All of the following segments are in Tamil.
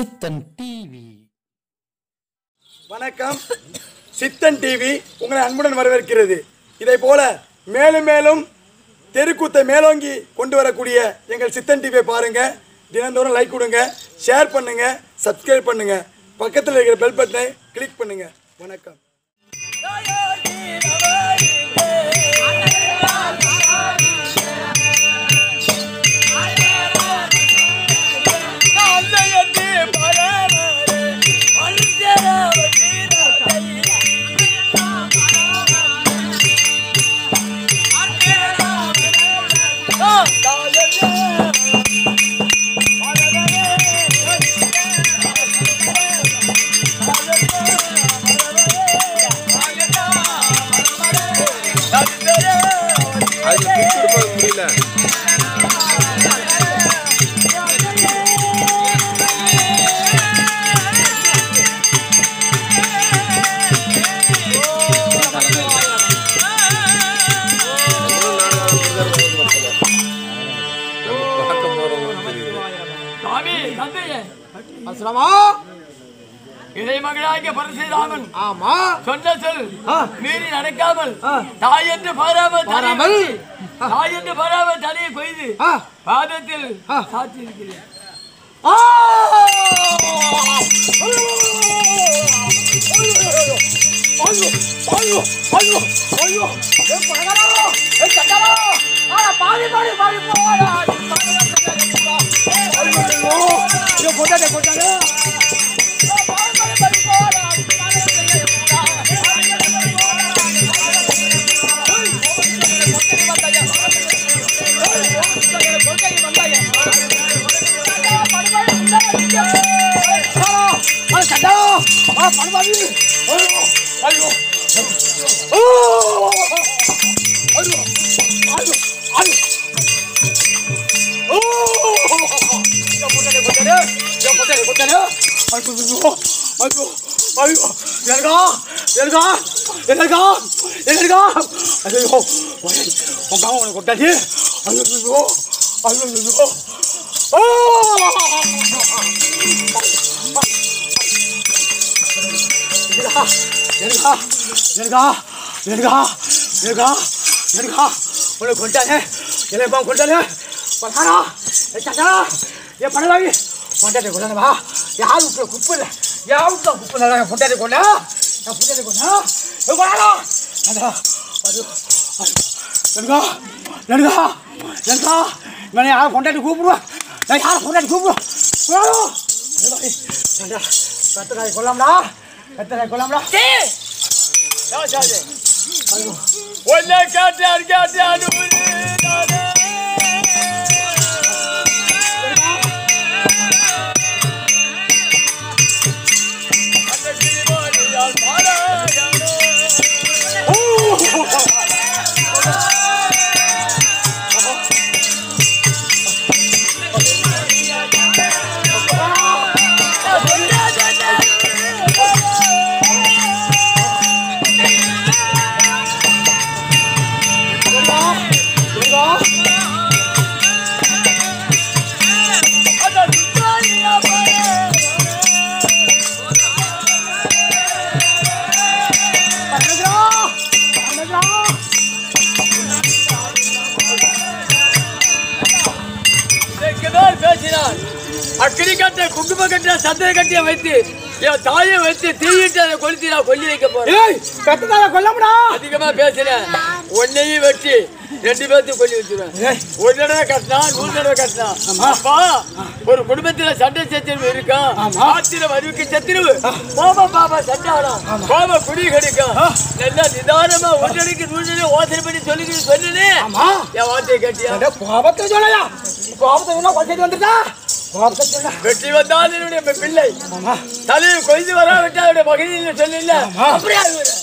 சித்தன் டிவி வணக்கம் சித்தன் டிவி உங்களை அன்புடன் வரவேற்கிறது இதை போல மேலும் மேலும் தெருக்கூத்தை மேலோங்கி கொண்டு வரக்கூடிய எங்கள் சித்தன் டிவியை பாருங்க தினந்தோறும் லைக் கொடுங்க ஷேர் பண்ணுங்க சப்ஸ்கிரைப் பண்ணுங்க பக்கத்தில் இருக்கிற பெல் பட்டனை கிளிக் பண்ணுங்க வணக்கம் அதுல பிடிச்சு கொடுக்க முடியல நம்ம பார்க்க போறோம்னு தெரியுது சுவாமி தந்தையே அசுரமா இதை மகளாகிய பரசுராமன் ஆமா சொன்ன சொல் ஆ. மீறி நடக்காமல் ஆ. தாய் என்று பாராமல் தலையை பாராமல்? வெட்டி, தாய் என்று பாராமல் தலையை கொய்து ஆ. பாதத்தில் ஆ. சாட்சி இருக்கிறேன் ஆ! ஐயோ ஐயோ ஐயோ ஐயோ ஏ பணகாரா ஏ சண்டாரா ஆனா பாவி பாவி பாவி போடா ஐயோ ஐயோ போடாதே போடாதே பாவி பாவி பாவி போடா எனக்கா எனக்கா எனக்கா எனக்கா எனக்கா உன்னை கொண்டானே என்னை பா கொண்டானே பணாரா சட்டாரா என் பணவாகி கொண்டாடி கொண்டானவா யார் விட்டு குப்பு இல்லை யார் விட்டு குப்பு இல்லை கொண்டாடி கொண்டா நான் கொண்டாடி கொண்டா என் பணாரா அதா அது எனக்கா எனக்கா எனக்கா நான் யாரை கொண்டாடி கூப்பிடுவேன் நான் யாரை கொண்டாடி கூப்பிடுவேன் கத்தனாய் கொல்லாமடா கத்தனாய் கொல்லாமடா ஒன்னை காட்டார் காட்டார் இதற்குதான் பேசினார் அக்கினி கட்ட குங்கும கட்ட சந்தன கட்டிய வைத்து என் தாயை வைத்து தீயிட்டு அதை கொளுத்தி நான் கொல்லி வைக்க போறேன் ஏய் கத்தனாய் கொல்லாமடா அதிகமா பேசுறேன் உன்னையும் வெட்டி ரெண்டு பேர்த்தையும் கொல்லி வச்சிருவேன் ஒரு தடவை கட்டினா நூறு தடவை கட்டினா அப்பா ஒரு குடும்பத்துல சண்டை சச்சரவு இருக்கும் ஆத்திர வருவுக்கு சத்திரவு பாபா பாபா சண்டாடம் பாபா குடி கெடுக்கும் நல்லா நிதானமா ஒன்றடிக்கு நூறு ஓசனை பண்ணி சொல்லிக்கிட்டு சொன்னே ஆமா. என் வார்த்தையை கட்டியா அட கோபத்தை சொல்லலையா கோபத்தை சொன்னா கொஞ்சம் வந்துட்டா கோபத்தை சொல்ல வெற்றி வந்தால் என்னுடைய பிள்ளை தலையை கொய்து வராவிட்டா அவருடைய மகனில் சொல்லல அப்படியே ஆகுது.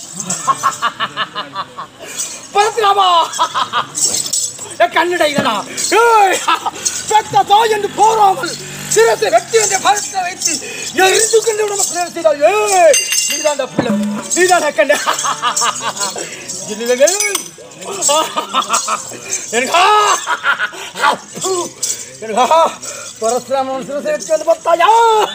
பரத்துராமா கண்ணடை இதனா ஏய் பெத்த தாய் என்று போராமல் சிரத்தை வெட்டி என்ற பரத்தை வைத்து எரிந்து கொண்டு விட பிரேசிதாய் ஏய் நீதான் பிள்ளை நீதான் கண்ண இல்லையே எனக்கா எனக்கா பரசுராமன் சிரசை வெட்டி வந்து பார்த்தாயா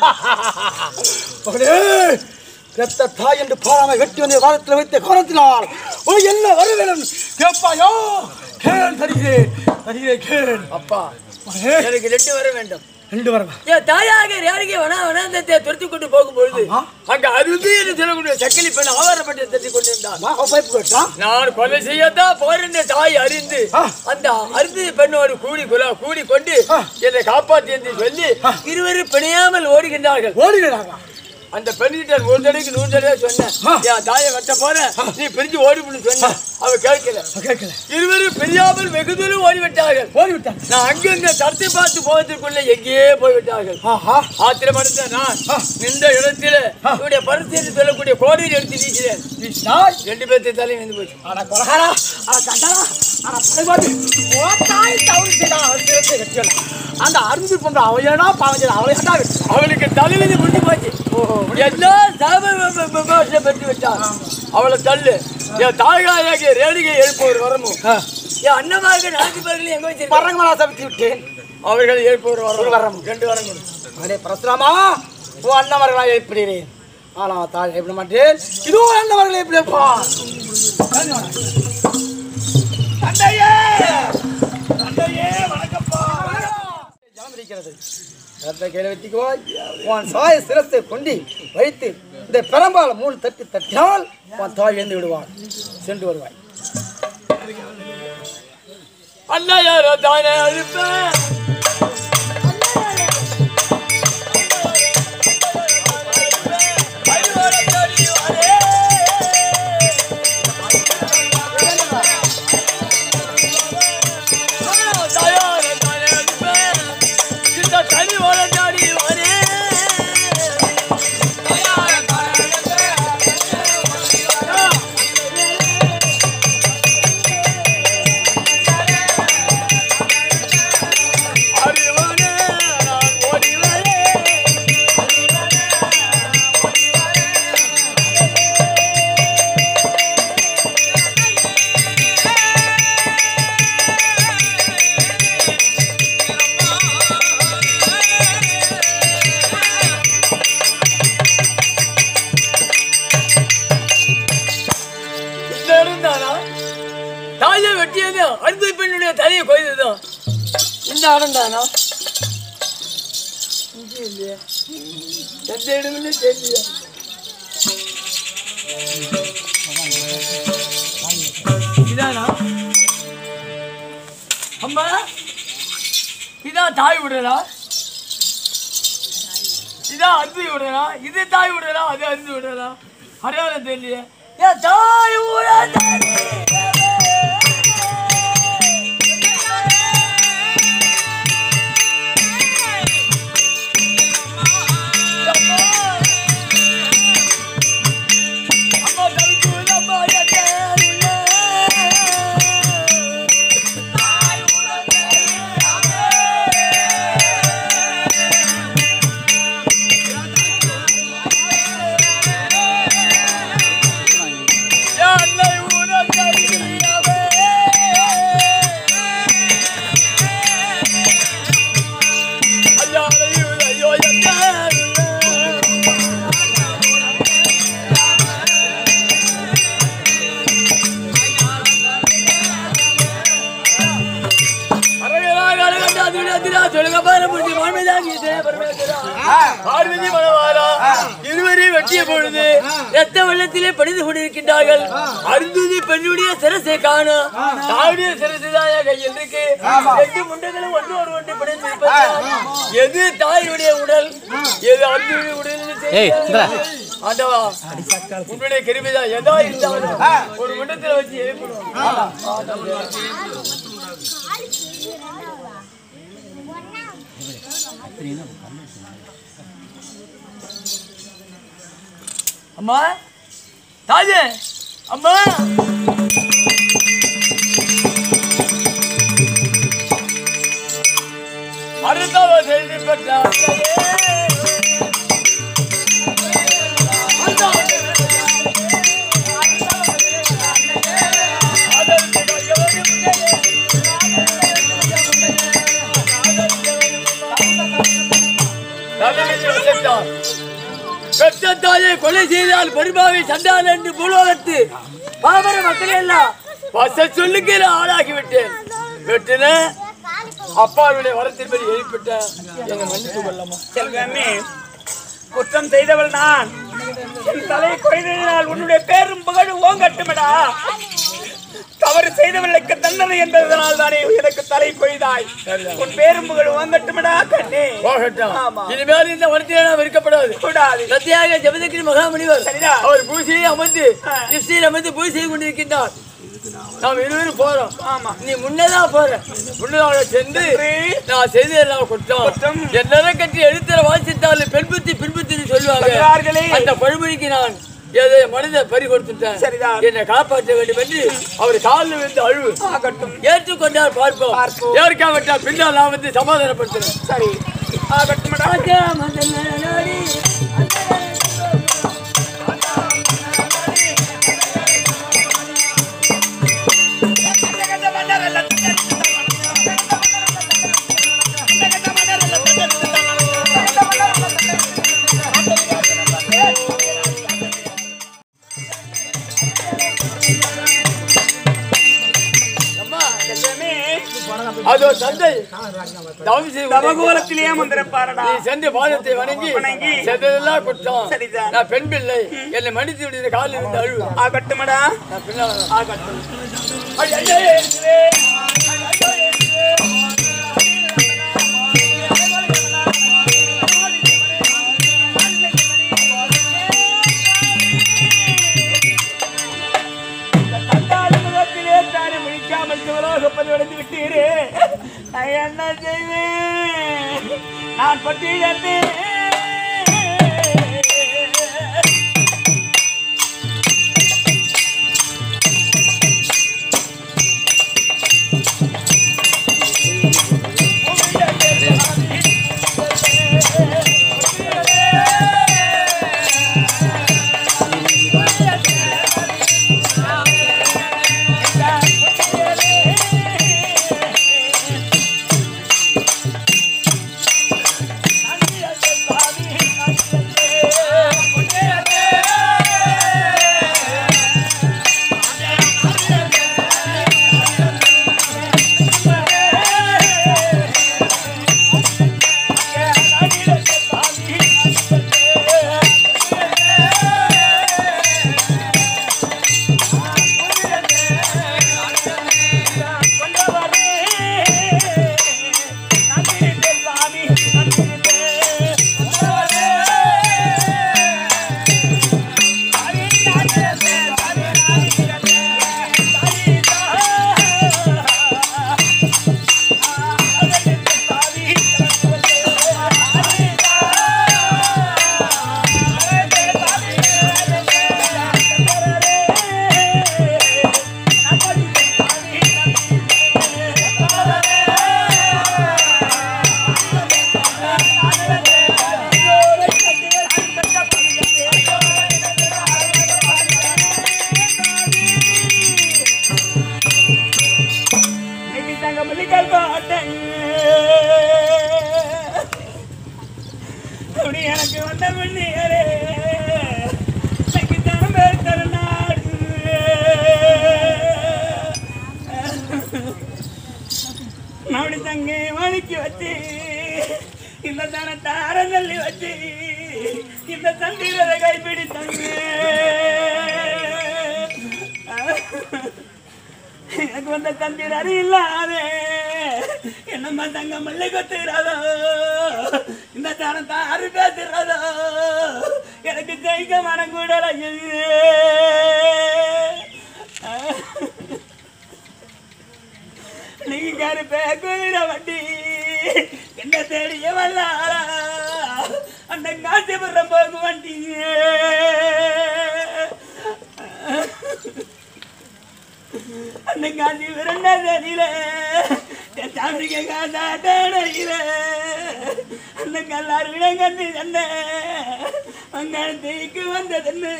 மகனே பெத்த தாய் என்று பாராமல் வெட்டி வந்து வாரத்தில் வைத்த கோரத்தினார் ஓ என்ன வர வேணும் கேட்பாயோ கேள் தருகிறேன் தருகிறேன் கேள் அப்பா மகனே எனக்கு ரெண்டு வர வேண்டும் ரெண்டு வரவா என் தாயாக ரேடிகை வன வனாந்தத்தை துரத்தி கொண்டு போகும்பொழுது ஆமா. அங்க அருது என்று சொல்லக்கூடிய சக்கலி பெண் ஆவாரப்பட்டு தட்டி கொண்டிருந்தார் மா பைப்பு கேட்டான் நான் கொலை செய்யத்தான் போறேன் தாய் அறிந்து ஆ. அந்த அருது பெண்ணோடு கூடி குலா கூடி கொண்டு ஆ. என்னை காப்பாற்றி என்று சொல்லி இருவரும் பிணையாமல் ஓடுகின்றார்கள் ஓடுகிறாங்க அந்த பெண்கிட்ட ஒரு தடவைக்கு நூறு தடவை சொன்னேன் ஆ. என் தாயை வெட்ட போறேன் நீ பிரிஞ்சு ஓடிவிடு சொன்னேன் அவ கேட்கல கேட்கல இருவரும் பிரியாமல் வெகு தூரம் ஓடிவிட்டார்கள் ஓடிவிட்டான் நான் அங்கங்க தடுத்து பார்த்து போவதற்குள்ள எங்கேயே போய்விட்டார்கள் ஆஹா ஆத்திரமடைந்த நான் நின்ற இடத்துல இவருடைய பரிசு என்று சொல்லக்கூடிய கோடையில் எடுத்து வீசினேன் கிருஷ்ணாய் ரெண்டு பேர்த்து தலையும் நின்று போச்சு அட கொலகாரா அட சண்டாரா அட படைபாடு ஓ தாய் தவறு செய்தா அவர் சிரத்தை வெட்டியலாம் அந்த அருந்து போன்ற அவையனா பாவம் செய்த அவளையாடா அவளுக்கு தலைவிதி முடிஞ்சு போச்சு எல்லா சாப பெற்று விட்டார் அவளை தள்ளு என் தாயாகிய ரேடிகை எழுப்பவர் வரமும் என் அண்ணமாக நான்கு பேர்களும் எங்க வச்சிருக்க பரங்கமலா சமைத்து விட்டேன் அவர்கள் எழுப்பவர் வரம் வரம். ரெண்டு வரம் கொடு. அடே பரசுராமா உன் அண்ணவர்களா எழுப்பிடுகிறேன் ஆனா தாய் எழுப்பிட மாட்டேன் இதோ அண்ணவர்களை எப்படி இருப்பான் ஜலம் இருக்கிறது ரத்த கையில வச்சுக்குவாய் உன் சாய சிரத்தை கொண்டு வைத்து இந்த பெரம்பால மூணு தட்டி தட்டினால் உன் தாய் எழுந்து விடுவான் சென்று வருவாய் அண்ணா யாரோ தானே அழுப்பேன் தனி வளர்ந்தாடி வரே அறிவனே நான் ஓடி வரேன் இந்த இடம் தானா தாயை வெட்டியது அடுத்த பெண்ணுடைய தலையை கொய்ததும் இந்த இடம் தானா இங்கே இல்லையா எந்த இடமுமே தெரியலையா இதானா அம்மா இதான் தாய் விடுறா இதான் அறுதி விடுறா இது தாய் விடுறா அது அறுதி விடுறா அடையாளம் தெரியலையே ஏன் தாய் விட அம்மா தவிக்குது அம்மா எத்தருள்ள என்னை உணர்ந்தறியவே. ஐயா, ஐயோ, ஐயோ, எத்தருள்ள. பார்வதி மணவாளா இருவரையும் வெட்டிய பொழுது ரத்த வெள்ளத்திலே படிந்து கொண்டிருக்கின்றார்கள் அருந்ததி பெண்ணுடைய சிரசை காணும் தாவுடைய சிரசு தாயா கையில் இருக்கு ரெண்டு முண்டைகளும் ஒன்று ஒரு ஒன்று பிடிந்து இருப்பது எது தாயுடைய உடல் எது அருந்துடைய உடல் ஆண்டவா உன்னுடைய கிருமிதான் எதா இருந்தாலும் ஒரு முண்டத்துல வச்சு எழுப்பணும் அம்மா தாஜே அம்மா அடுத்தவ செய்தி பெற்றார் அதற்கு பெற்ற தாயை கொலை செய்தால் பெருமாவை சண்டால் என்று பூலோகத்து பாமர மக்களே எல்லாம் வச சொல்லுக்கு நான் ஆளாகி விட்டேன் வெட்டின அப்பாவுடைய வரத்தின்படி எழுப்பிட்ட எங்க மன்னித்து கொள்ளமா செல்வமே குற்றம் செய்தவள் நான் என் தலையை கொய்ததினால் உன்னுடைய பேரும் புகழும் ஓங்கட்டுமடா தவறு செய்தவர்களுக்கு தண்டனை என்பதனால் தானே எனக்கு தலை கொய்தாய் உன் பேரும் புகழும் ஓங்கட்டுமடா கண்ணே போகட்டும் ஆமா. இனிமேல் இந்த வரத்திலே நாம் இருக்கப்படாது கூடாது சத்தியாக ஜெபதகிரி மகாமுனிவர் சரிதான். அவர் பூசையை அமர்ந்து ஆ. திருஷ்டியில் அமர்ந்து பூஜை செய்து கொண்டிருக்கின்றார் நாம் இருவரும் போறோம் ஆமா. நீ முன்னதான் போற முன்னதாக சென்று நான் செய்த எல்லாம் குற்றம் குற்றம். என்னதான் கட்டி எழுத்துற வாசித்தாலும் பெண் புத்தி பின் புத்தின்னு சொல்லுவாங்க சொல்வார்களே. அந்த பழமொழிக்கு நான் ஏதோ மனித பறி கொடுத்துட்டேன் சரிதான். என்னை காப்பாற்ற வேண்டும் என்று அவர் காலில் விழுந்து அழுவு ஆகட்டும் ஏற்றுக்கொண்டால் பார்ப்போம் பார்ப்போம். ஏற்காவிட்டால் பின்னால் நான் வந்து சமாதானப்படுத்துறேன் சரி ஆகட்டுமடா அம்மா, அதோ தந்தை தவம் செய்து கொண்டிருக்கிறார். தவகோலத்திலே அமர்ந்திருப்பாரடா நீ சென்று பாதத்தை வணங்கி வணங்கி. சென்றதெல்லாம் குற்றம் சரிதான். நான் பெண் பிள்ளை என்னை மன்னித்து விடுகிற காலில் இருந்து அழுவு ஆகட்டுமடா நான் பின்னால வரேன். ஆகட்டும் தந்தாள் முகத்திலே தானே முடிக்காமல் சிவலோகப்பது விழுந்து விட்டீரே நான் என்ன செய்வேன் நான் பட்டியலே இன்னைக்கு தங்க மல்லிகால் பாட்டேன் அப்படி எனக்கு வந்த மண்ணியரே இன்னைக்கு தரமே தருநாடு அப்படி தங்க மணிக்கு வச்சு இந்த தன தார தள்ளி வச்சு இந்த தந்திரரை கைப்பிடித்தாங்க எனக்கு வந்த தந்திர அறியில்லாதே என்னம்மா தங்க மல்லை கொத்துறாதோ இந்த தரத்தை அரு பேசுறதோ எனக்கு ஜெயிக்க மனம் கூட நீங்க கருப்பே குதிர வண்டி என்ன தேடிய வல்லாரா அந்த காசிபுரம் போகும் வண்டி அந்த காந்தி விரண்டதில சாமிக்கு காட்டாடையில அந்த கல்லாறு விடங்கந்து தந்த அங்கத்துக்கு வந்ததன்னு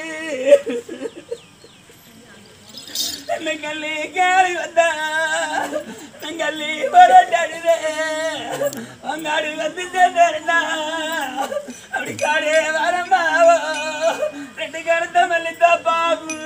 அந்த கல்லி காலி வந்தா கல்லி பரட்டாடுதே அங்காடு வந்து சேர்ந்தா அப்படி காடே வரமாவோ ரெண்டு கருத்த மல்லித்தா பாபு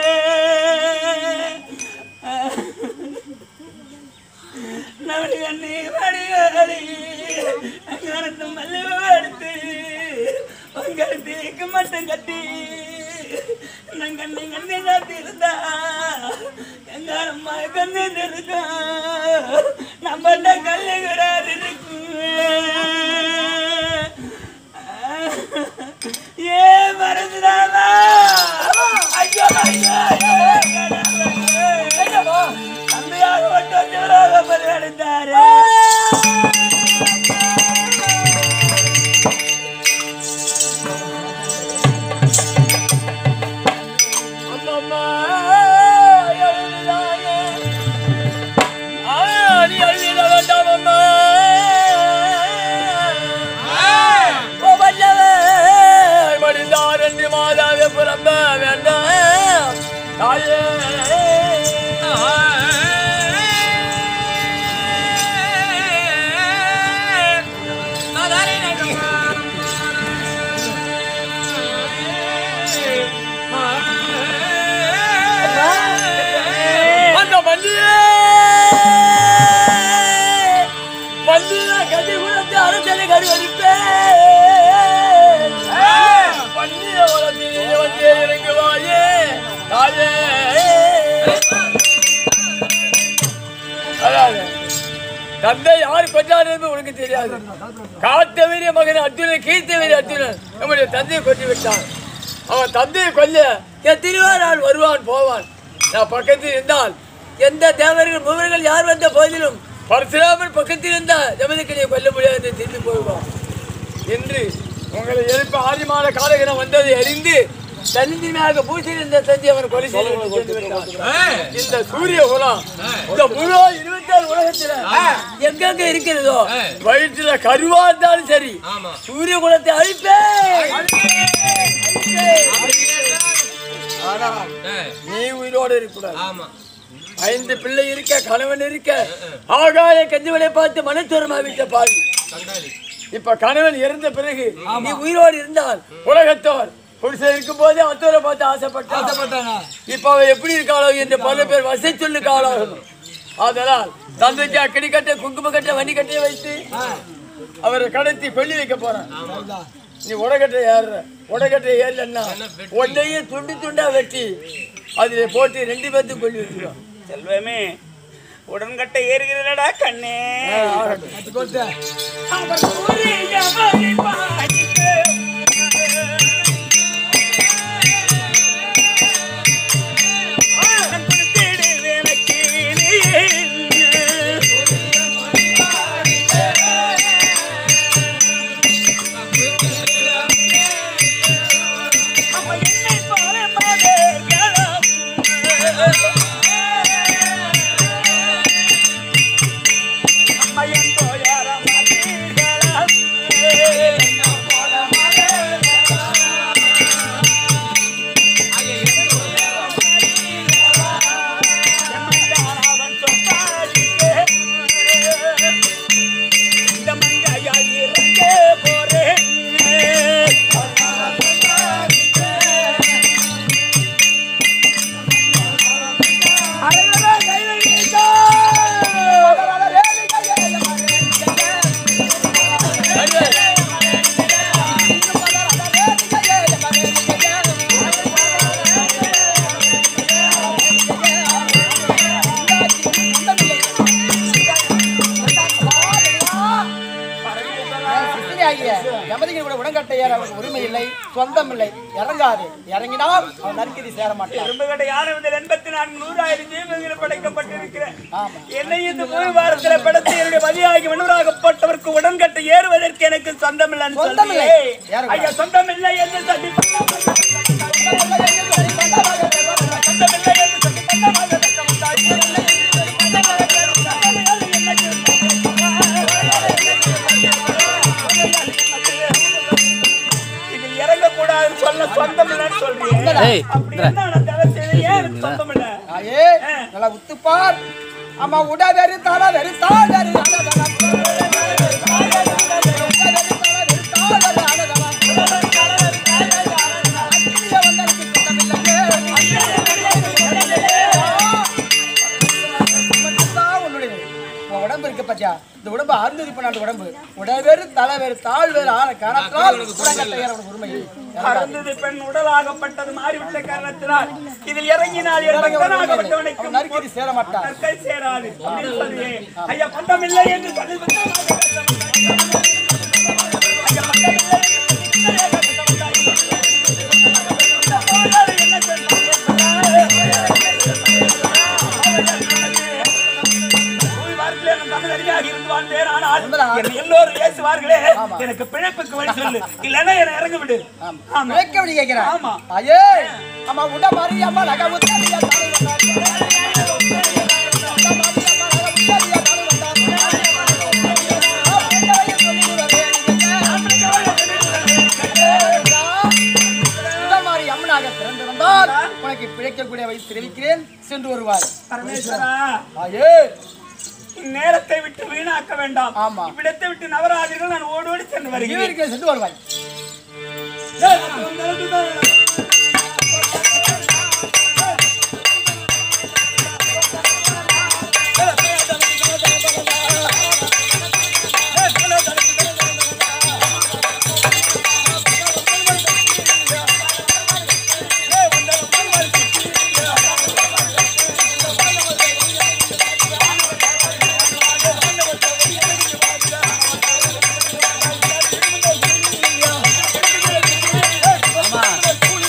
நம்மளி கண்ணி வடிகாரி கருத்து மல்லி எடுத்து உங்களுக்கு மட்டும் கட்டி நான் கண்ணி கண்ணி இருந்தா எங்க அம்மா கண்ணு இருக்கா நம்மகிட்ட கல்லு கிடையாது இருக்கு ஏ மறந்துடாதா ஐயோ ஐயோ ஐயோ தந்தையாக மட்டும் ஜோராக பரிகணித்தாரு அம்மம்மா எழுதினாயே நீ எழுதிட வேண்டாம் அம்மா ஓ வல்லவே மடிந்தார் என்று மாதாவே புறம்ப வேண்டாம் தாயே அந்த மல்லியே மல்லியா கதி குலத்தை அரசனை கருவடிப்பேன் மல்லிய உலகத்தில் வந்து இறங்குவாயே தாயே அதாவது தந்தை யார் கொண்டாடு உனக்கு தெரியாது காத்த வீரிய மகன் அர்ஜுனன் கீர்த்த வீரிய அர்ஜுனன் நம்முடைய தந்தையை கொண்டு விட்டான் அவன் தந்தையை கொல்ல எத்தனையோ நாள் வருவான் போவான் நான் பக்கத்தில் இருந்தால் எந்த தேவர்கள் மூவர்கள் யார் வந்த போதிலும் பரசுராமன் பக்கத்தில் இருந்தால் ஜமதிக்கடியை கொல்ல முடியாது என்று திரும்பி போய்வான் என்று உங்களை எழுப்ப ஆதிமான காலகரம் வந்ததை அறிந்து தனிமையாக பூசியில் இருந்த தந்தை அவன் கொலை செய்து கொண்டு சென்று விட்டான். இந்த சூரிய குலம் இந்த முழு இருபத்தாறு உலகத்துல எங்கெங்க இருக்கிறதோ வயிற்றுல கருவா இருந்தாலும் சரி சூரிய குலத்தை அழிப்பேன் ஆனால் நீ உயிரோடு இருக்கக்கூடாது ஐந்து பிள்ளை இருக்க கணவன் இருக்க ஆகாய கஞ்சுவலை பார்த்து மனச்சோரமா விட்ட பாவி இப்ப கணவன் இறந்த பிறகு நீ உயிரோடு இருந்தால் உலகத்தோர் புருஷன் இருக்கும் போதே அத்தோரை பார்த்து ஆசைப்பட்டான் இப்ப அவ எப்படி இருக்காளோ என்று பல பேர் வசை சொல்லுக்கு ஆளாகணும் அதனால் தந்தைக்கு அக்கடி கட்ட குங்கும கட்ட வண்டி கட்டையை வைத்து அவரை கடத்தி கொல்லி வைக்க போறான் நீ உடகட்டை ஏறுற உடகட்டை ஏறலன்னா உன்னையே துண்டு துண்டா வெட்டி அதில் போட்டு ரெண்டு பேர்த்தும் கொல்லி வச்சிருக்கோம் செல்வமே உடன்கட்டை ஏறுகிறடா கண்ணே அவர் கூறிய வழிபாடிக்கு ஆனந்தம் கொடுத்திடு எனக்கு நீ. அவ என்னை போல மகள்களும் அம்மையன் போயார மதிகளும். எம்மந்தானவன் சொன்னாடிக்கே. இந்த மங்கையாய் இறங்க போறேன் சிசிலியாகிய யமதிகள் கூட உடன்கட்டை ஏற அவனுக்கு உரிமை இல்லை சொந்தம் இல்லை இறங்காது இறங்கினால் அவன் நற்கதி சேர மாட்டான் எறும்புகட்டை யானை முதல் எண்பத்தி நான்கு நூறாயிரம் ஜீவங்கள் படைக்கப்பட்டிருக்கிறேன் என்னை இந்த மூணு வாரத்துல படைத்து என்னுடைய பதியாகி மன்னராகப்பட்டவருக்கு உடன்கட்டை ஏறுவதற்கு எனக்கு சொந்தம் இல்லைன்னு சொந்தமில்லை. சொல்லி யாரு ஐயா சொந்தம் இல்லை என்று சொல்லி சொந்தம் இல்லை என்று சொல்லி இதில் இறங்கக்கூடாதுன்னு சொல்ல சொந்தம் இல்லைன்னு சொல்றீங்க அப்படி என்ன தவறு செய்து ஏன் எனக்கு சொந்தம் இல்லை ஆயே நல்லா உத்துப்பார் அம்மா உட வெறி தல வெறி தாழ் வெறி அட, அட, அட. உட வெறி தல வெறி தாழ் வெறி அட, அட. ஐயா இந்த உடம்பு அருந்ததி பண்ணாத உடம்பு உடல் வேறு தலை வேறு தாழ் வேறு ஆன காரணத்தினால் உடங்கட்ட ஏற உரிமை அறந்தது பெண் உடலாகப்பட்டது மாறிவிட்ட காரணத்தினால் இதில் இறங்கினால் என் பக்தனாகப்பட்டவனுக்கு அவன் நறுக்கி சேர மாட்டான் நற்கை சேராது அப்படின்னு சொல்லியே, ஐயா பட்டமில்லை என்று சொல்லி ஐயா பட்டமில்லை என்று சொல்லி நூறு வாரத்திலே நான் தமிழடியாக இருந்து வாழ்ந்தேன். ஆனால் என்னை எல்லோரும் ஏசுவார்களே எனக்கு பிழைப்புக்கு வழி சொல்லு இல்லைன்னா என்னை இறங்க விடு ஆமா விளக்க வழி கேட்கிறேன் ஆமா. ஐயே அம்மா உட மாறி அம்மா நகை முத்தாரியா தாலி வந்தாங்க. உட மாறி அம்மா நகை முத்தாரியா தாலி வந்தாங்க. உட மாறி அம்மனாக பிறந்திருந்தால் உனக்கு பிழைக்கக்கூடிய வயசு தெரிவிக்கிறேன் சென்று வருவார் பரமேஸ்வரா ஐயே நேரத்தை விட்டு வீணாக்க வேண்டாம் ஆமா. இவ்விடத்தை விட்டு நவராதிர்கள் நான் ஓடோடி சென்று வருகிறேன் இவருக்கு சென்று வருவாய் ஆமா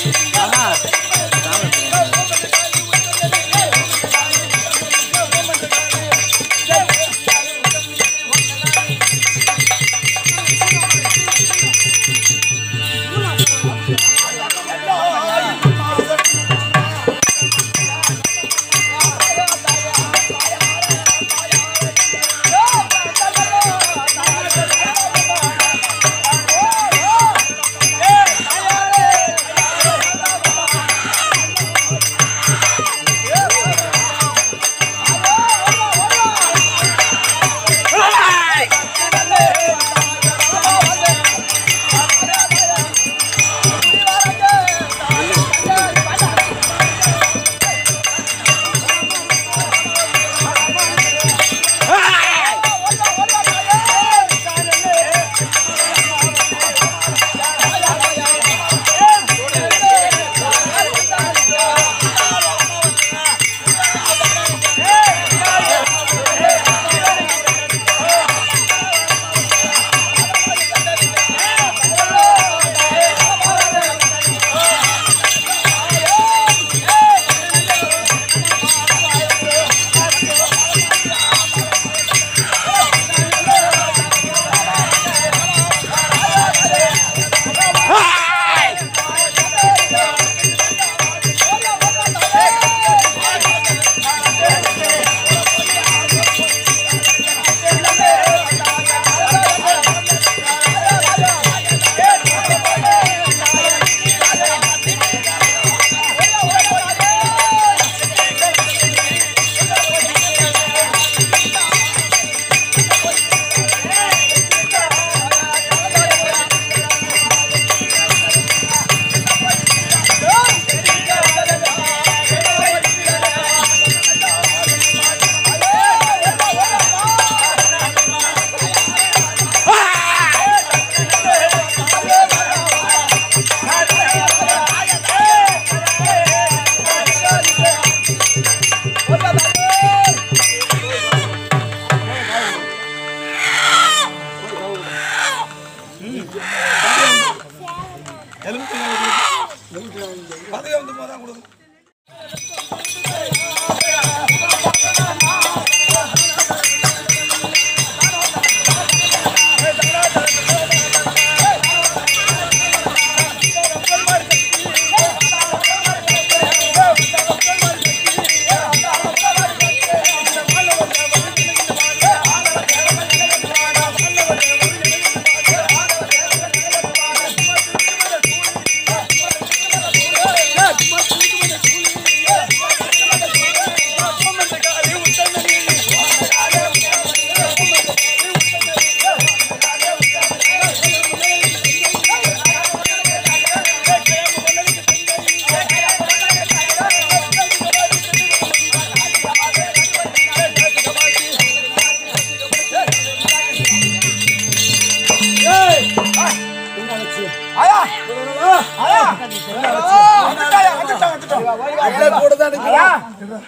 தான் அடிக்கிறேன்.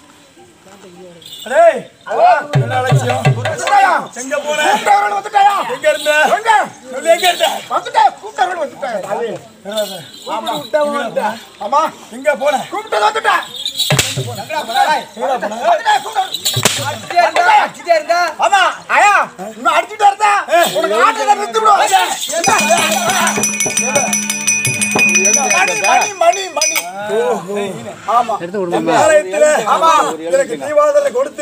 டேய், என்ன அலட்சியம்? எங்க போன? எங்க இருந்த? சொல்லு, எங்க இருந்த? ஆமா, எங்க போன? ஆமா ஐயா இன்னும் அடிச்சுட்டே இருந்தா உனக்கு ஆட்டத்தை நிறுத்தி விடுவோம் மணி மணி மணி எங்க ஆலயத்துல எனக்கு தீபாவளி கொடுத்து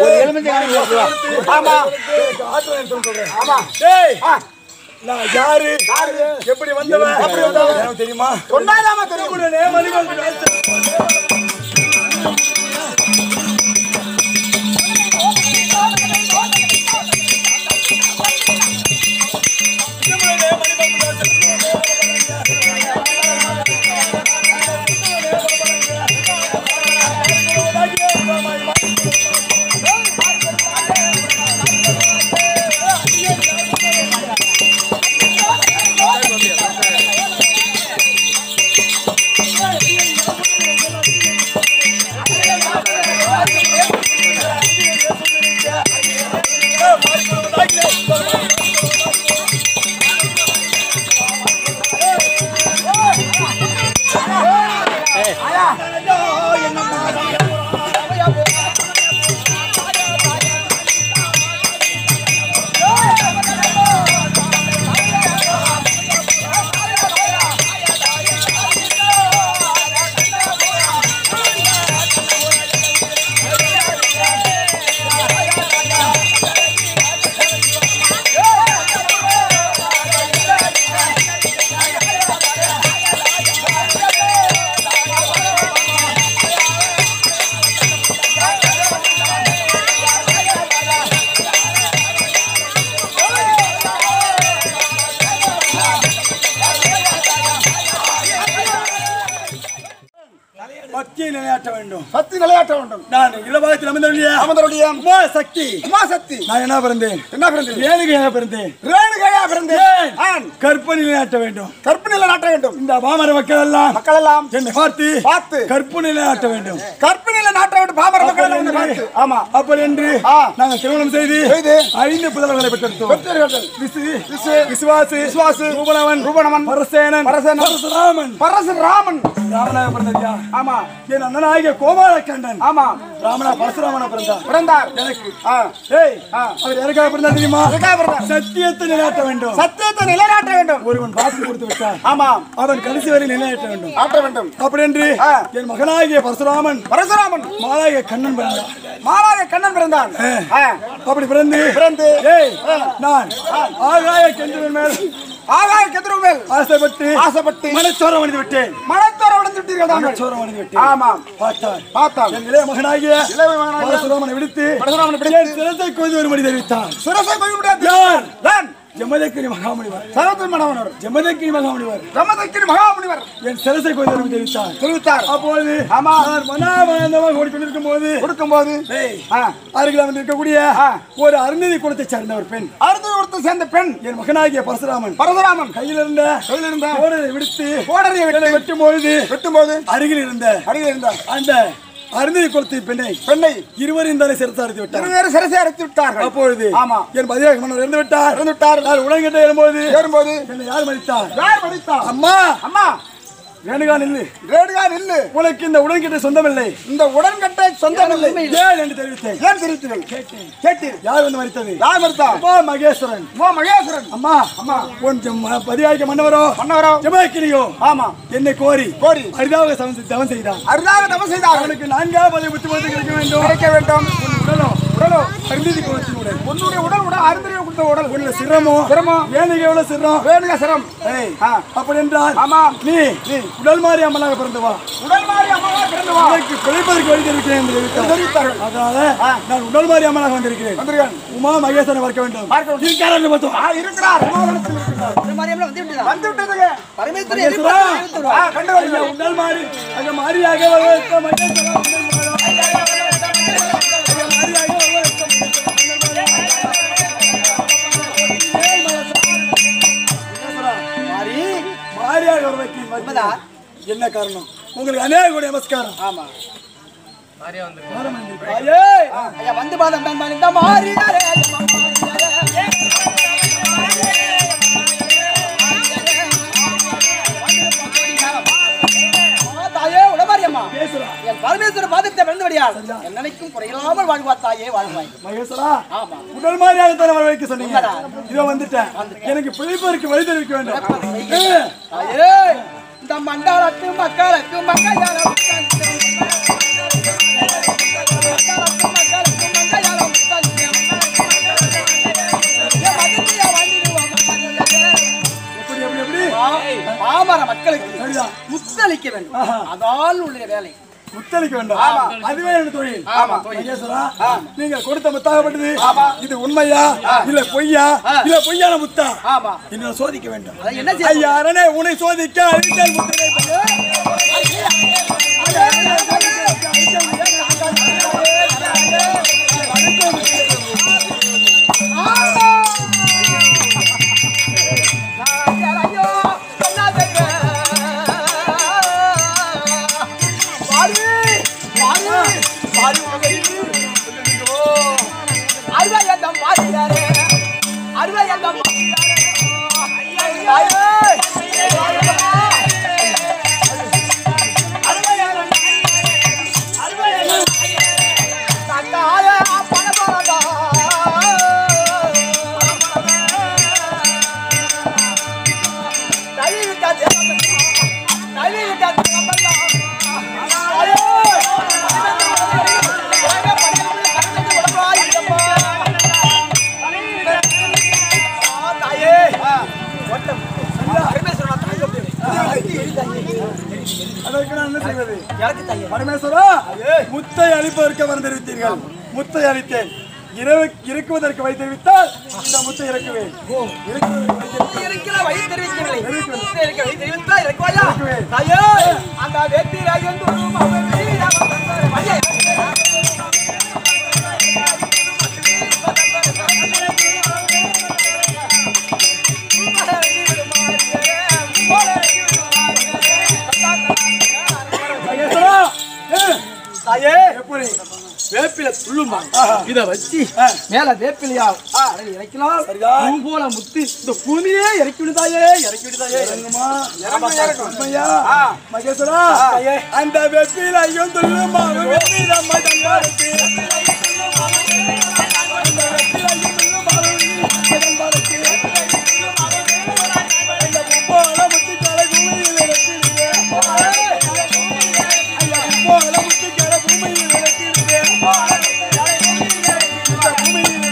ஆமா எனக்கு ஆற்றல் எடுத்துன்னு சொல்றேன். டேய், நான் யாரு எப்படி வந்தவன் எனக்கு தெரியுமா சொன்னாதாம தெரியும் உடனே மணிவன் பேச பக்தியை நிலையாட்ட வேண்டும் பத்தி நிலையாட்ட வேண்டும் நான் இளவாயத்தில் அமர்ந்தவழிய அமர்ந்தவருடைய உமா சக்தி உமா சக்தி நான் என்ன பிறந்தேன் என்ன பிறந்தது ஏழுகையாக பிறந்தேன் ரேணுகையா பிறந்தேன் ஆண். கற்பனை நிலையாட்ட வேண்டும் கற்பினில நாட்ட வேண்டும் இந்த பாமர மக்கள் எல்லாம் மக்கள் எல்லாம் என்னை பார்த்து பார்த்து கற்பனை நிலையாட்ட வேண்டும் கற்பினில நாட்ட வேண்டும் பாமர மக்கள் எல்லாம் உன்னை பார்த்து ஆமா அப்படி என்று ஆ. நாங்கள் திருமணம் செய்து செய்து ஐந்து புதல்களை பெற்றெடுத்தோம் பெற்றீர்கள். விசு விசு, விசுவாசு விசுவாசு, ரூபணவன் ரூபணவன், பரசேனன் பரசேனன், பரசுராமன் பரசுராமன் ராமனாக பிறந்ததியா ஆமா என் அண்ணனாகிய கோபாலக்கண்ணன் ஆமா ராமனா பரசுராமனா பிறந்தார் பிறந்தார் எனக்கு ஆ. ஏய் அவர் எனக்காக பிறந்தா தெரியுமா எதுக்காக பிறந்தார்? சத்தியத்தை நிலையாட்ட வேண்டும் சத்தியத்தை நிலைநாட்ட வேண்டும் ஒருவன் வாக்கு கொடுத்து விட்டான் ஆமா அவன் கடைசி வரை நிலையாட்ட வேண்டும் ஆட்ட வேண்டும் அப்படி என்று ஆ. என் மகனாகிய பரசுராமன் பரசுராமன் மாலாகிய கண்ணன் பிறந்தான் மாலாக கண்ணன் பிறந்தான் ஆ. அப்படி பிறந்து பிறந்து ஏய் நான் ஆகாய கென்றவன் மேல் ஆகாய கதிரவேல் ஆசைப்பட்டு ஆசைப்பட்டு மனச்சோரம் அணிந்து விட்டேன் மனத்தோர உடந்து விட்டீர்கள் தாங்கள் மனச்சோரம் அணிந்து விட்டேன் ஆமாம் பார்த்தார் பார்த்தால் என் இளைய மகனாகிய இளைய மகனாகிய பரசுராமனை விடுத்து பரசுராமனை விடுத்து என் சிரத்தை கொய்து வரும்படி தெரிவித்தான் சுரசை போய் முடியாது யார் நான் ஜமதக்கிரி மகாமுனிவர் சரத்து மனவனர் ஜமதக்கிரி மகாமுனிவர் பிரம்மதக்கிரி மகாமுனிவர் என் சிரசை கொய்து வரும்படி தெரிவித்தான் தெரிவித்தார் அப்போது ஆமா. நான் மனாமனந்தமாக ஓடிக்கொண்டிருக்கும் போது கொடுக்கும்போது ஏய், ஆ. அருகில் வந்து இருக்கக்கூடிய ஆ. ஒரு அருந்ததி குலத்தை சேர்ந்த ஒரு பெண் அறுந்து கொடுத்து சேர்ந்த பெண் என் மகனாகிய பரசுராமன் பரசுராமன் கையில் இருந்த கையில் இருந்த கோடரை விடுத்து கோடரியை என்னை விட்டு வெட்டும் பொழுது வெட்டும்போது அருகில் இருந்த அருகில் இருந்த அந்த அருந்ததி குலத்தை பெண்ணை பெண்ணை இருவரின் தலை சிறுத்தார்த்தி விட்டார் இருவேறு சிரசை அரைத்து விட்டார்கள் அப்பொழுது ஆமா என் பதிலாக மன்னர் இறந்து விட்டார் இறந்து விட்டார். நான் உலகிட்ட ஏறும்போது ஏறும்போது என்னை யார் மதித்தார் யார் மதித்தா அம்மா அம்மா வேணுகா நில்லு ரேடுகா நில்லு உனக்கு இந்த உடன்கிட்ட சொந்தமில்லை இந்த உடன்கட்டை சொந்தமில்லை ஏன் என்று தெரிவித்தேன் ஏன் தெரிவித்தீர்கள் கேட்டேன் கேட்டீர் யார் வந்து மறித்தது யார் மறுத்தா அம்மா மகேஸ்வரன் மோ மகேஸ்வரன் அம்மா அம்மா கொஞ்சம் பதிவாய்க்க மன்னவரோ மன்னவரோ ஜமாக்கிரியோ ஆமா என்னை கோரி கோரி அரிதாக சமன் தவம் செய்தான் அருதாக தவம் செய்தார்கள் அவனுக்கு நான்காவது பதவி புத்தி மருந்து கிடைக்க வேண்டும் கிடைக்க வேண்டும் உடலோ உடலோ அருந்ததி குலத்தின் உடல் உன்னுடைய உடல் உடல் அருந்தறிவு கொடுத்த உடல் உள்ள சிரமோ சிரமம். வேணுக எவ்வளவு சிரம் வேணுக சிரம் ஏய் ஆ. அப்படி என்றால் ஆமா. நீ நீ உடல் மாறி அம்மனாக பிறந்து வா உடல் மாறி அம்மாவா பிறந்து வா உனக்கு பிழைப்பதற்கு வழி தெரிவிக்கிறேன் என்று தெரிவித்தார். தெரிவித்தார்கள். அதனால ஆ. நான் உடல் மாறி அம்மனாக வந்திருக்கிறேன் வந்திருக்கான் உமா மகேசனை பார்க்க வேண்டும் பார்க்க வேண்டும். இருக்காரா என்று பார்த்தோம் ஆ இருக்கிறார் உமாவனத்தில் இருக்கிறார் வந்து விட்டதுங்க மகேஸ்வரா, ஆ, கண்டு ஐயா, வருகிறோம். உடல் மாறி அங்க மாறியாக வரவேற்க மகேஸ்வரா, உடல் மாறா. ஐயா, மாறியாக வரவேற்க மாறியாக வரவேற்க என்ன காரணம் உங்களுக்கு அநேக கோடி நமஸ்காரம் ஆமா தாயே ஐயா வந்து பாதம் தான் தான் இந்த மாறினாரே ஐயா மாறினாரே ஆ, தாயே உடமாரியம்மா என் பரமேஸ்வர பாதத்தை விழுந்தபடியால் என் நினைக்கும் குறையில்லாமல் வாழ்வார் தாயே வாழ்வாய் மகேஸ்வரா ஆமா முதல் மாதிரியாக தானே வர வைக்க சொன்னீங்க இதோ வந்துட்டேன் எனக்கு பிழைப்பதற்கு வழி தெரிவிக்க வேண்டும் ஏ, தாயே இந்த மண்டாளத்து மக்களுக்கு மங்கையால எப்படி எப்படி எப்படி பாமர மக்களுக்கு சரிதான். முத்தளிக்க வேண்டும் அதான் உள்ள வேலை முத்தளிக்க வேண்டும் அதுவே என் தொழில் மகேஸ்வரா நீங்க கொடுத்த முத்தாகப்பட்டது இது உண்மையா இல்ல பொய்யா இல்ல பொய்யான முத்தா ஆமா இன்னும் சோதிக்க வேண்டும் அதை என்ன செய்ய ஐயா அரணே உன்னை சோதிக்க அழித்தல் முத்திரை பண்ணு. ஐயோ என்ன செய்ய வாரு வாரு வாரு அறுவையந்தம் பாசியாரே அறுவையந்தம் அதற்கு நான் என்ன செய்வது பரமேஸ்வரா முத்தை அளிப்பதற்கு வந்திருத்தீர்கள் முத்தை அளித்தேன் இரவு இருக்குவதற்கு வைத்திருவித்தால் இந்த முத்தை இறக்குவேன் இறக்குவதற்கு வைத்திருப்பேன். இருக்கிற வழி தெரிவிக்கவில்லை இருக்க வழி தெரிவித்தா இருக்குவாயா இருக்குவேன். தாயே அந்த வெற்றிராஜன் தொழும் அவன் வீரம தந்தர வழியை மகேஸ்வரா ஏ, தாயே எப்படி வேப்பில துள்ளுமா இத வச்சு மேல வேப்பிலையா அடை இறக்கினால் பூ போல முத்து இந்த பூமியே இறக்கி விடுதாயே இறக்கி விடுதாயே இறங்குமா உண்மையா மகேஸ்வரா அந்த வெப்பில ஐயும் துள்ளுமா வெப்பிலம் மதங்காருக்கு போல முத்துக்களை பூமியில் இறக்கிடுவே போல முத்துக்களை பூமியில் இறக்கிடுவே இந்த பூமியில்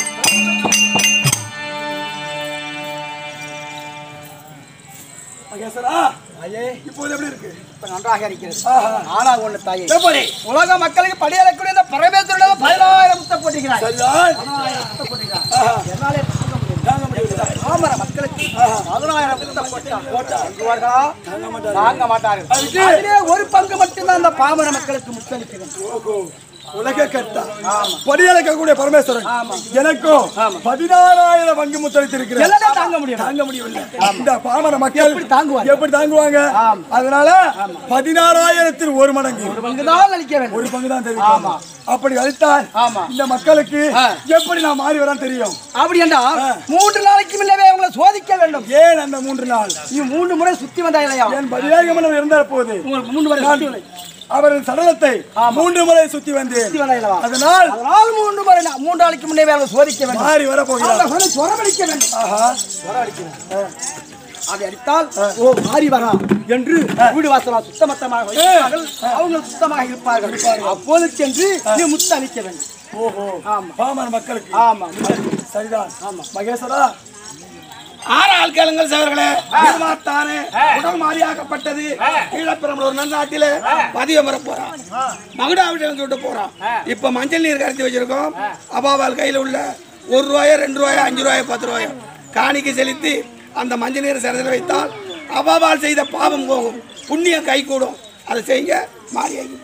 மகேஸ்வரா இப்போது எப்படி இருக்கு இப்ப நன்றாக இருக்கிறது ஆஹா. ஆனா ஒண்ணு தாயே எப்படி உலக மக்களுக்கு படியலக்கூடிய இந்த பரமேஸ்வரன் பதினாயிரம் முத்த போட்டிருக்கிறார் சரிதான் பதினாயிரம் முத்த போட்டிருக்கிறார் ஆஹா. என்னாலே தாங்க முடியல. தாங்க முடியல பாமர மக்களுக்கு பதினாயிரம் முத்த போட்டா போட்டா வாங்குவார்களா? வாங்க மாட்டார்கள் அதுக்கு? அதிலே ஒரு பங்கு மட்டும்தான் அந்த பாமர மக்களுக்கு முத்தளிக்கிறது ஓஹோ உலக கட்டா படியளக்கக்கூடிய பரமேஸ்வரன் ஆமா. எனக்கும் பதினாறாயிரம் வங்கி முத்தளித்திருக்கிறேன் எல்லாத்தையும் தாங்க முடியும் தாங்க முடியவில்லை இந்த பாமர மக்கள் எப்படி தாங்குவாங்க? எப்படி தாங்குவாங்க ஆமா. அதனால பதினாறாயிரத்தில் ஒரு மடங்கு ஒரு பங்கு தான் அளிக்க வேண்டும் ஒரு பங்கு தான் தெரியும் அப்படி அளித்தால் ஆமா. இந்த மக்களுக்கு ஆ. எப்படி நான் மாறி வரான் தெரியும் அப்படி என்றால் மூன்று நாளைக்கு முன்னவே உங்களை சோதிக்க வேண்டும் ஏன் அந்த மூன்று நாள் நீ மூன்று முறை சுத்தி வந்தா இல்லையா என் பதிவேகமனம் இருந்த போது உங்களுக்கு மூன்று முறை சுத்தி வந்தாய். அவரின் சடலத்தை மூன்று முறை சுத்தி வந்தேன் சுத்தி வந்தா இல்லவா அதனால் அதனால் மூன்று முறை நான் மூன்று நாளைக்கு முன்னே அவங்களை சோதிக்க வேண்டும் மாறி வர போகிறார் அந்த சொன்ன சொரமடிக்க வேண்டும் ஆஹா அப்படி அடித்தால் ஓ மாறி வரா என்று வீடு வாசலா சுத்தமத்தமாக வைப்பார்கள் அவங்க சுத்தமாக இருப்பார்கள் அப்போது சென்று நீ முத்து அளிக்க வேண்டும் ஓஹோ பாமர மக்களுக்கு ஆமா சரிதான் ஆமா மகேஸ்வரா ஆறாள் கேளுங்கள் சவர்களே பெருமாத்தானே உடல் மாறியாக்கப்பட்டது ஈழப்பிரமல ஒரு நன்னாட்டில பதியம் வர போறான் மகுடாபிஷேகம் சொல்லிட்டு போறான் இப்ப மஞ்சள் நீர் கரைச்சி வச்சிருக்கோம் அபாவால் கையில உள்ள ஒரு ரூபாயோ ரெண்டு ரூபாயோ அஞ்சு ரூபாயோ பத்து ரூபாயோ காணிக்கு செலுத்தி அந்த மஞ்சள் நீர் சிறதில் வைத்தால் அபாவால் செய்த பாவம் போகும் புண்ணியம் கை கூடும் அதை செய்யுங்க மாறியாக்கி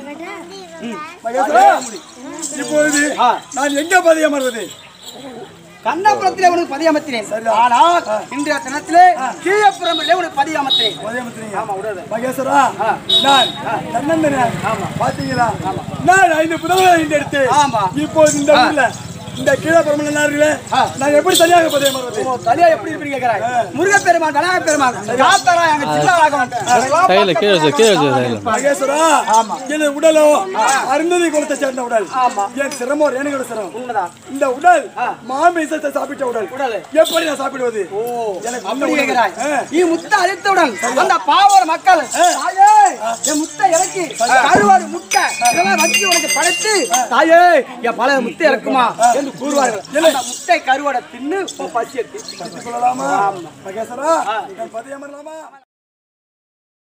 பார்ப்பேன் மகேஸ்வரா இப்பொழுது நான் எங்க பதியம் வருவது கண்ணபுரத்திலே உனக்கு பதியமர்த்தினேன் ஆனால் இன்றைய தினத்திலே கீழப்புறமிலே உனக்கு பதியமர்த்தினேன் உதயமுத்திரிங்க. ஆமா உடனே மகேஸ்வரா நான் தன்னந்தனியா பாத்தீங்களா நான் ஐந்து புதல்களை எடுத்து ஆமா. இப்போது இந்த ஊர்ல இந்த கீழே பிரமணர்களே நான் எப்படி சரியாக பதியம் வருவது உன் தலையா எப்படி இருப்பீங்க கேக்குறாங்க முருகப்பெருமான் விநாயகப் பெருமான் காத்தாரா எங்க சின்ன ராகவன் கையில கீழே வச்சு கீழே வச்சு கையில மகேஸ்வரா எனது உடலோ அருந்ததி குலத்தை சேர்ந்த உடல் என் சிரமம் ரேணுகோட சிரமம் உண்மைதான் இந்த உடல் மாமிசத்தை சாப்பிட்ட உடல் உடல். எப்படி நான் சாப்பிடுவது எனக்கு அந்த அப்படி உடல். கேக்குறாய் ஆ. நீ முட்டை அழித்தவுடன் அந்த பாவோர மக்கள் தாயே என் முட்டை இறக்கி கருவாடு முட்டை இதெல்லாம் வச்சு உனக்கு படைத்து தாயே என் பழைய முட்டை இறக்குமா என்று கூறுவார்கள் அந்த முட்டை கருவாடை தின்னு உன் பசியை தீர்த்து கொள்ளலாமா மகேஸ்வரா நான் பதியம் வரலாமா